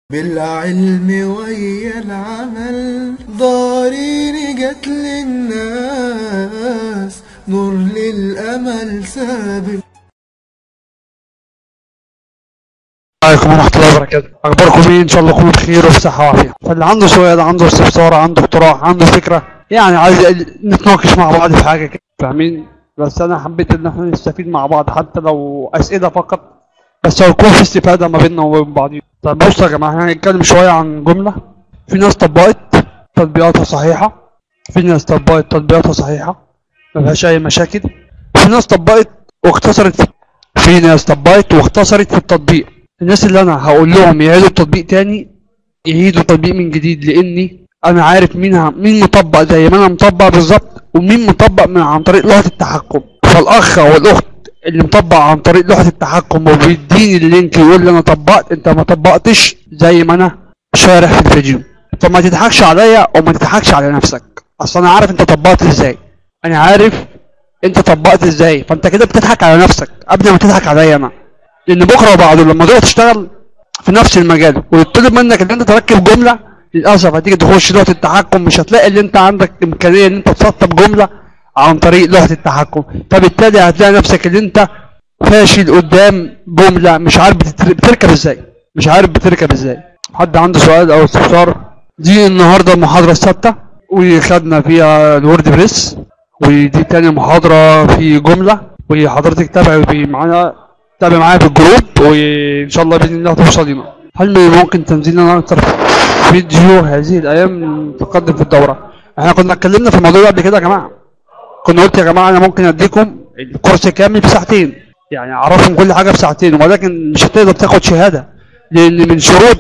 بالعلم ويا العمل ضارين جت للناس نور للأمل سابق عليكم ورحمة الله وبركاته أخباركم إيه إن شاء الله كله بخير وفي صحة وعافية فاللي عنده سؤال عنده استفسار عنده اقتراح عنده فكرة يعني عايز نتناقش مع بعض في حاجة كده فاهمين بس أنا حبيت إن إحنا نستفيد مع بعض حتى لو أسئلة فقط بس هيكون في استفادة ما بيننا وبين بعض طيب بصوا يا جماعة احنا هنتكلم شوية عن جملة في ناس طبقت تطبيقاتها صحيحة في ناس طبقت تطبيقاتها صحيحة ما فيهاش أي مشاكل في ناس طبقت واختصرت في في ناس طبقت واختصرت في التطبيق الناس اللي انا هقول لهم يعيدوا التطبيق تاني يعيدوا التطبيق من جديد لاني انا عارف مين ه- مين مطبق زي ما انا مطبق بالظبط ومين مطبق من عن طريق لوحة التحكم فالاخ او الاخت اللي مطبق عن طريق لوحة التحكم وبيديني اللينك يقول لي انا طبقت انت ما طبقتش زي ما انا شارح في الفيديو فما تضحكش عليا وما تضحكش على نفسك اصل انا عارف انت طبقت ازاي انا عارف انت طبقت ازاي فانت كده بتضحك على نفسك قبل ما تضحك عليا انا لان بكره وبعده لما تروح تشتغل في نفس المجال ويطلب منك ان انت تركب جمله للاسف هتيجي تخش لوحه التحكم مش هتلاقي اللي انت عندك امكانيه ان انت تسطب جمله عن طريق لوحه التحكم فبالتالي هتلاقي نفسك ان انت فاشل قدام جمله مش عارف بتتر- بتركب ازاي مش عارف بتركب ازاي حد عنده سؤال او استفسار دي النهارده المحاضره السادسه وخدنا فيها الورد بريس ودي تاني محاضره في جمله وحضرتك تابعي معانا تابع معايا في الجروب وان شاء الله باذن الله توصل لنا هل من الممكن تنزيل لنا اكتر فيديو هذه الايام تقدم في الدوره احنا كنا اتكلمنا في الموضوع ده قبل كده يا جماعه كنا قلت يا جماعه انا ممكن اديكم الكورس كامل في ساعتين يعني اعرفهم كل حاجه في ساعتين ولكن مش هتقدر تاخد شهاده لان من شروط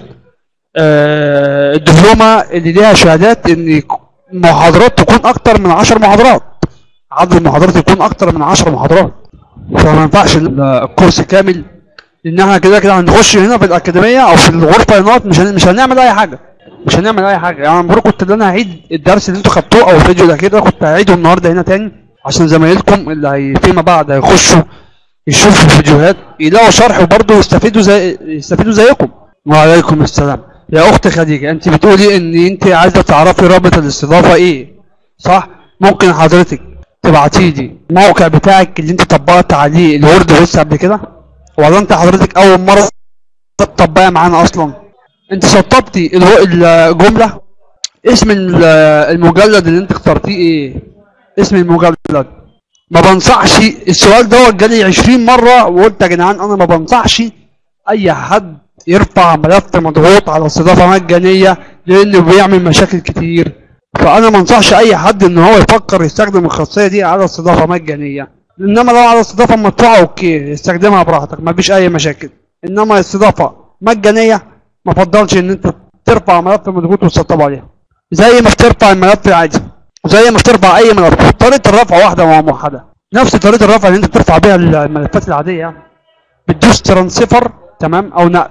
آه، الدبلومه اللي ليها شهادات ان محاضرات تكون اكتر من 10 محاضرات عدد المحاضرات يكون اكتر من 10 محاضرات فما ينفعش ال- الكورس كامل لان احنا كده كده هنخش هنا في الاكاديميه او في الغرفه هناك مش هن- مش هنعمل اي حاجه مش هنعمل اي حاجه يعني المفروض كنت اللي انا هعيد الدرس اللي انتوا خدتوه او الفيديو ده كده كنت هعيده النهارده هنا تاني عشان زمايلكم اللي هي فيما بعد هيخشوا يشوفوا الفيديوهات يلاقوا شرح وبرضه يستفيدوا زي يستفيدوا زيكم وعليكم السلام يا اخت خديجه انت بتقولي ان انت عايزه تعرفي رابط الاستضافه ايه صح ممكن حضرتك تبعتي لي الموقع بتاعك اللي انت طبقت عليه الوورد بس قبل كده ولا انت حضرتك اول مره تطبقها معانا اصلا انت سطبتي الو- الجمله اسم ال- المجلد اللي انت اخترتيه ايه اسم المجلد ما بنصحش السؤال ده جالي 20 مره وقلت يا جدعان انا ما بنصحش اي حد يرفع ملف مضغوط على استضافه مجانيه لانه بيعمل مشاكل كتير فانا ما انصحش اي حد ان هو يفكر يستخدم الخاصيه دي على استضافه مجانيه انما لو على استضافه مدفوعه اوكي استخدمها براحتك ما فيش اي مشاكل انما استضافه مجانيه ما افضلش ان انت ترفع ملف مضغوط وتسطب عليها زي ما بترفع الملف العادي زي ما بترفع اي ملف طريقه الرفع واحده وموحده نفس طريقه الرفع اللي انت بترفع بيها الملفات العاديه يعني بتدوس ترانسفر تمام او نقل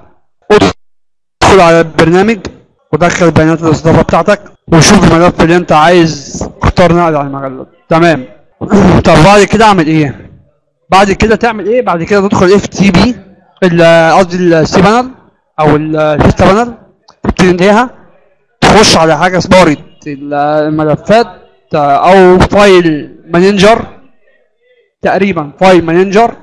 ادخل على البرنامج ودخل بيانات الاستضافه بتاعتك وشوف الملف اللي انت عايز اختار نقل على المجلد تمام طب بعد كده اعمل ايه بعد كده تعمل ايه بعد كده تدخل اف تي بي قصدي السي بانل او الفيستا بانل تبتدي تنتهيها تخش على حاجه اسمها ريد الملفات او فايل مانجر تقريبا فايل مانجر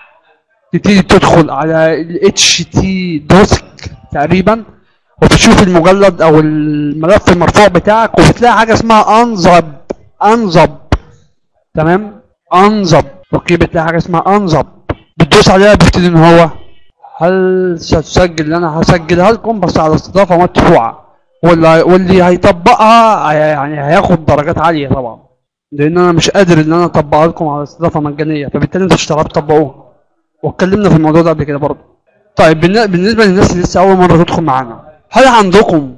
تبتدي تدخل على ال HT دوسك تقريبا وتشوف المجلد او الملف المرفوع بتاعك وبتلاقي حاجه اسمها انظب انظب تمام انظب اوكي بتلاقي حاجه اسمها انظب بتدوس عليها بيبتدي ان هو هل ستسجل انا هسجلها لكم بس على استضافه مدفوعه واللي واللي هيطبقها هي- يعني هياخد درجات عاليه طبعا لان انا مش قادر ان انا اطبقها لكم على استضافه مجانيه فبالتالي انتوا تشتغلوا تطبقوها واتكلمنا في الموضوع ده قبل كده برضه طيب بالن- بالنسبه للناس اللي لسه اول مره تدخل معانا هل عندكم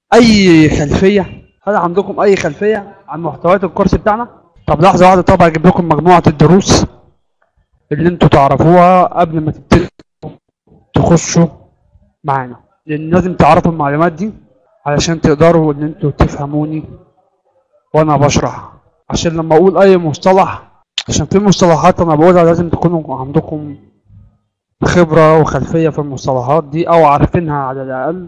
اي خلفيه هل عندكم اي خلفيه عن محتويات الكورس بتاعنا طب لحظه واحده طبعا اجيب لكم مجموعه الدروس اللي انتوا تعرفوها قبل ما تبتدوا تخشوا معانا لان لازم تعرفوا المعلومات دي علشان تقدروا ان انتوا تفهموني وانا بشرح عشان لما اقول اي مصطلح عشان في مصطلحات انا بقولها لازم تكونوا عندكم خبرة وخلفية في المصطلحات دي او عارفينها على الاقل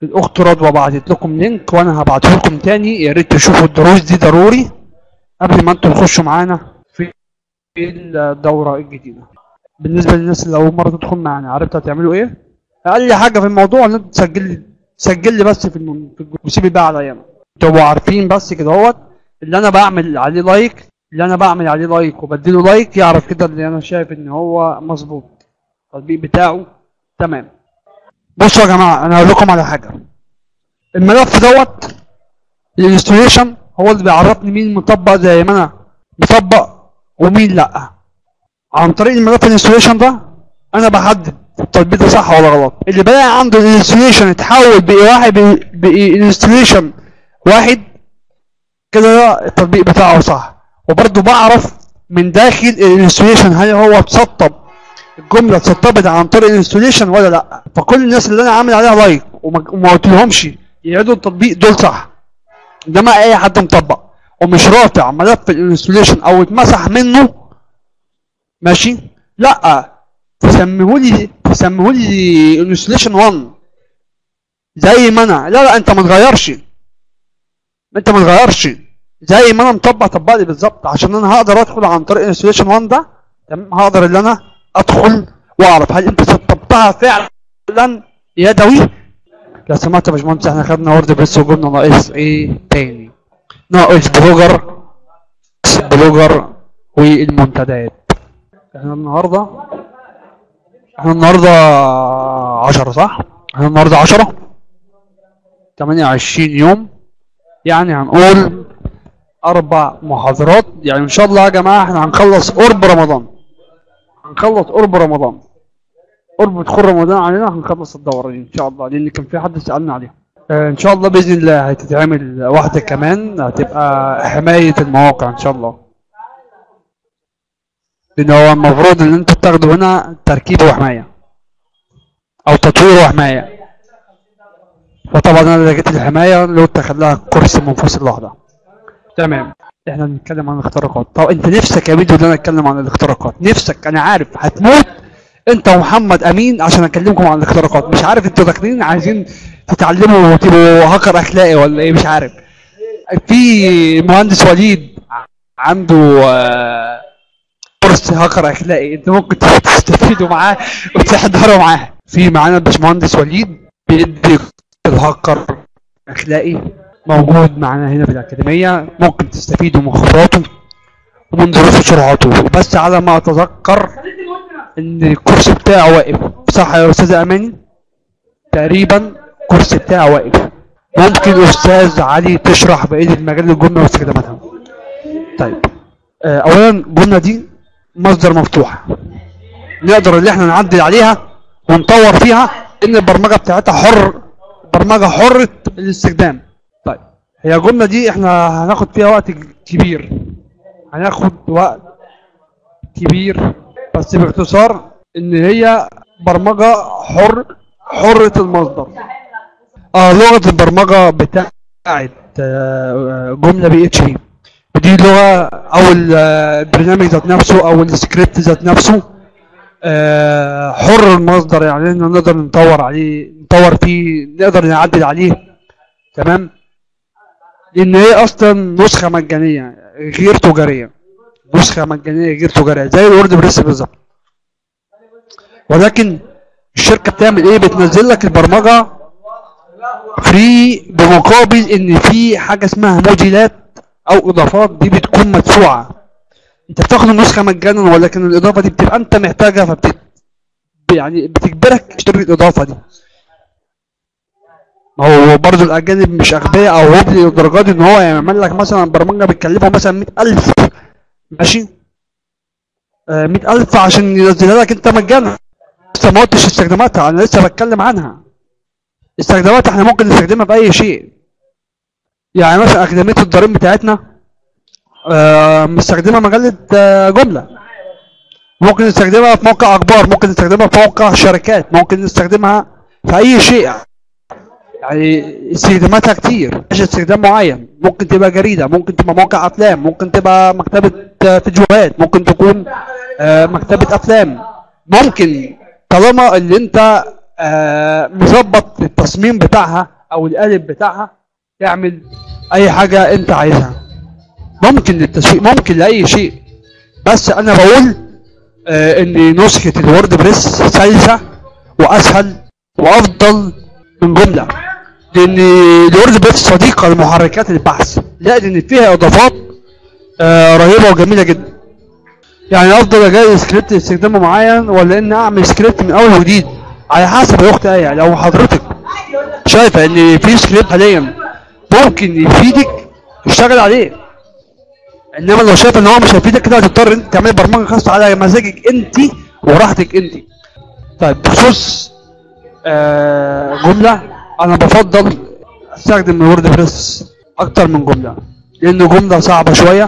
الاخت رضوى بعتت لكم لينك وانا هبعته لكم تاني يا ريت تشوفوا الدروس دي ضروري قبل ما انتم تخشوا معانا في الدوره الجديده بالنسبه للناس اللي اول مره تدخل معانا عرفت هتعملوا ايه اقل حاجه في الموضوع ان انت تسجل لي سجل لي بس في الم... في الجروب وسيب الباقي عليا انا تبقوا عارفين بس كده اهوت اللي انا بعمل عليه لايك اللي انا بعمل عليه لايك وبديله لايك يعرف كده اللي انا شايف ان هو مظبوط التطبيق بتاعه تمام بصوا يا جماعه انا هقول لكم على حاجه الملف دوت الانستوليشن هو اللي بيعرفني مين مطبق زي ما انا مطبق ومين لا عن طريق الملف الانستوليشن ده انا بحدد التطبيق ده صح ولا غلط اللي بلاقي عنده الانستوليشن اتحول بقي واحد بقي انستوليشن واحد كده ده التطبيق بتاعه صح وبرضه بعرف من داخل الانستوليشن هل هو اتسطب الجمله اتسطبت عن طريق الانستوليشن ولا لا فكل الناس اللي انا عامل عليها لايك وما وما قلتلهمش يعيدوا التطبيق دول صح ده ما اي حد مطبق ومش رافع ملف الانستوليشن او اتمسح منه ماشي لا تسميه لي تسميه لي انستوليشن 1 زي ما انا لا لا انت ما تغيرش انت ما تغيرش زي ما انا مطبق طبق لي بالظبط عشان انا هقدر ادخل عن طريق انستوليشن 1 ده تمام هقدر ان انا ادخل واعرف هل انت سطبتها فعلا يدوي لو سمعت يا باشمهندس احنا خدنا وورد بريس وجبنا ناقص ايه تاني ناقص بلوجر بلوجر والمنتديات احنا النهارده احنا النهارده 10 صح؟ احنا النهارده 10 28 يوم يعني هنقول اربع محاضرات يعني ان شاء الله يا جماعه احنا هنخلص قرب رمضان هنخلص قرب رمضان قرب دخول رمضان علينا هنخلص الدوره دي ان شاء الله لان كان في حد سالنا عليها آه، ان شاء الله باذن الله هتتعمل واحده كمان هتبقى حمايه المواقع ان شاء الله لان هو المفروض ان انتوا بتاخدوا هنا تركيب وحمايه او تطوير وحمايه فطبعا انا لقيت الحمايه لو تخليها كورس منفصل لوحدها تمام احنا بنتكلم عن الاختراقات طب انت نفسك يا فيديو ان انا اتكلم عن الاختراقات نفسك انا عارف هتموت انت ومحمد امين عشان اكلمكم عن الاختراقات مش عارف انتوا داخلين عايزين تتعلموا وتبقوا هاكر اخلاقي ولا ايه مش عارف في مهندس وليد عنده آه، كورس هاكر اخلاقي انت ممكن تستفيدوا معاه وتحضروا معاه في معانا الباشمهندس وليد بيدي الهاكر اخلاقي موجود معانا هنا في الاكاديميه ممكن تستفيدوا من خبراته ومن دروس وشروحاته بس على ما اتذكر ان الكورس بتاعه واقف صح يا استاذ اماني تقريبا الكورس بتاعه واقف ممكن استاذ علي تشرح بقيه المجال الجمله واستخداماتها طيب آه، اولا الجمله دي مصدر مفتوح نقدر ان احنا نعدل عليها ونطور فيها ان البرمجه بتاعتها حر برمجه حره الاستخدام طيب هي الجمله دي احنا هناخد فيها وقت كبير هناخد وقت كبير بس باختصار ان هي برمجه حر حره المصدر اه لغه البرمجه بتاعت آه، جمله بي اتش بي دي لغه او البرنامج ذات نفسه او السكريبت ذات نفسه آه، حر المصدر يعني إن نقدر نطور عليه نطور فيه نقدر نعدل عليه تمام لان هي اصلا نسخه مجانيه غير تجاريه نسخه مجانيه غير تجاريه زي الورد بريس بالظبط ولكن الشركه بتعمل ايه بتنزل لك البرمجه فري بمقابل ان في حاجه اسمها موديلات او اضافات دي بتكون مدفوعه انت بتاخد النسخه مجانا ولكن الاضافه دي بتبقى انت محتاجها فبت يعني بتجبرك تشتري الاضافه دي ما هو برضه الاجانب مش اغبياء او هبل للدرجه دي ان هو يعمل لك مثلا برمجه بتكلفها مثلا 100000 ماشي آه 100000 عشان ينزلها لك انت مجانا لسه ما قلتش استخداماتها انا لسه بتكلم عنها استخداماتها احنا ممكن نستخدمها في اي شيء يعني مثلا اكاديميه الضريب بتاعتنا آه مستخدمه مجله آه جمله ممكن نستخدمها في موقع اخبار ممكن نستخدمها في موقع شركات ممكن نستخدمها في اي شيء يعني استخداماتها كتير مش استخدام معين ممكن تبقى جريدة ممكن تبقى موقع افلام ممكن تبقى مكتبة آه، فيديوهات ممكن تكون آه، مكتبة افلام ممكن طالما اللي انت آه، مظبط التصميم بتاعها او القالب بتاعها يعمل اي حاجه انت عايزها ممكن للتسويق ممكن لاي شيء بس انا بقول آه ان نسخه الوورد بريس سلسه واسهل وافضل من جمله لان الوورد بريس صديقه لمحركات البحث لان فيها اضافات آه رهيبه وجميله جدا يعني افضل اجهز سكريبت استخدامه معين ولا ان اعمل سكريبت من اول وجديد على حسب يا اختي ايه لو حضرتك شايفه ان في سكريبت حاليا ممكن يفيدك اشتغل عليه انما لو شايف ان هو مش هيفيدك كده هتضطر انت تعمل برمجه خاصه على مزاجك انت وراحتك انت طيب بخصوص آه جمله انا بفضل استخدم الورد بريس اكتر من جمله لان جمله صعبه شويه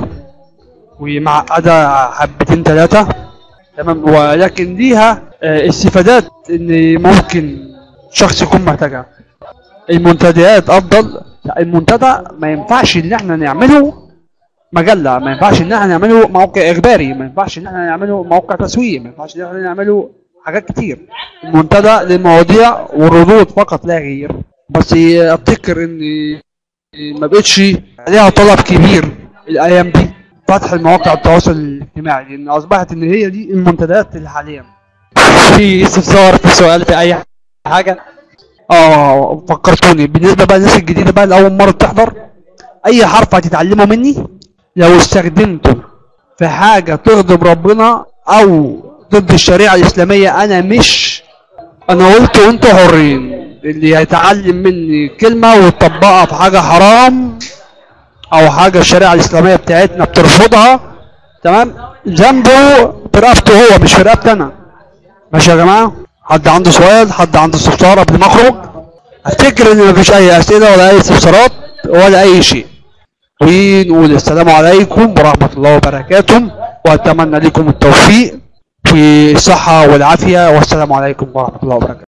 ومعقده حبتين ثلاثه تمام ولكن ليها آه، استفادات ان ممكن شخص يكون محتاجها المنتديات افضل لا المنتدى ما ينفعش ان احنا نعمله مجله ما ينفعش ان احنا نعمله موقع اخباري ما ينفعش ان احنا نعمله موقع تسويق ما ينفعش ان احنا نعمله حاجات كتير المنتدى للمواضيع والردود فقط لا غير بس افتكر ان ما بقتش عليها طلب كبير الايام دي فتح المواقع التواصل الاجتماعي لان اصبحت ان هي دي المنتديات اللي حاليا في استفسار في سؤال في اي حاجه اه فكرتوني بالنسبه بقى للناس الجديده بقى لاول مره تحضر اي حرف هتتعلمه مني لو استخدمته في حاجه تغضب ربنا او ضد الشريعه الاسلاميه انا مش انا قلت وانتوا حرين اللي هيتعلم مني كلمه ويطبقها في حاجه حرام او حاجه الشريعه الاسلاميه بتاعتنا بترفضها تمام ذنبه في رقبته هو مش في رقبتي انا ماشي يا جماعه حد عنده سؤال حد عنده استفسار قبل ما اخرج افتكر ان مفيش اي اسئله ولا اي استفسارات ولا اي شيء ونقول السلام عليكم ورحمه الله وبركاته واتمنى لكم التوفيق في الصحه والعافيه والسلام عليكم ورحمه الله وبركاته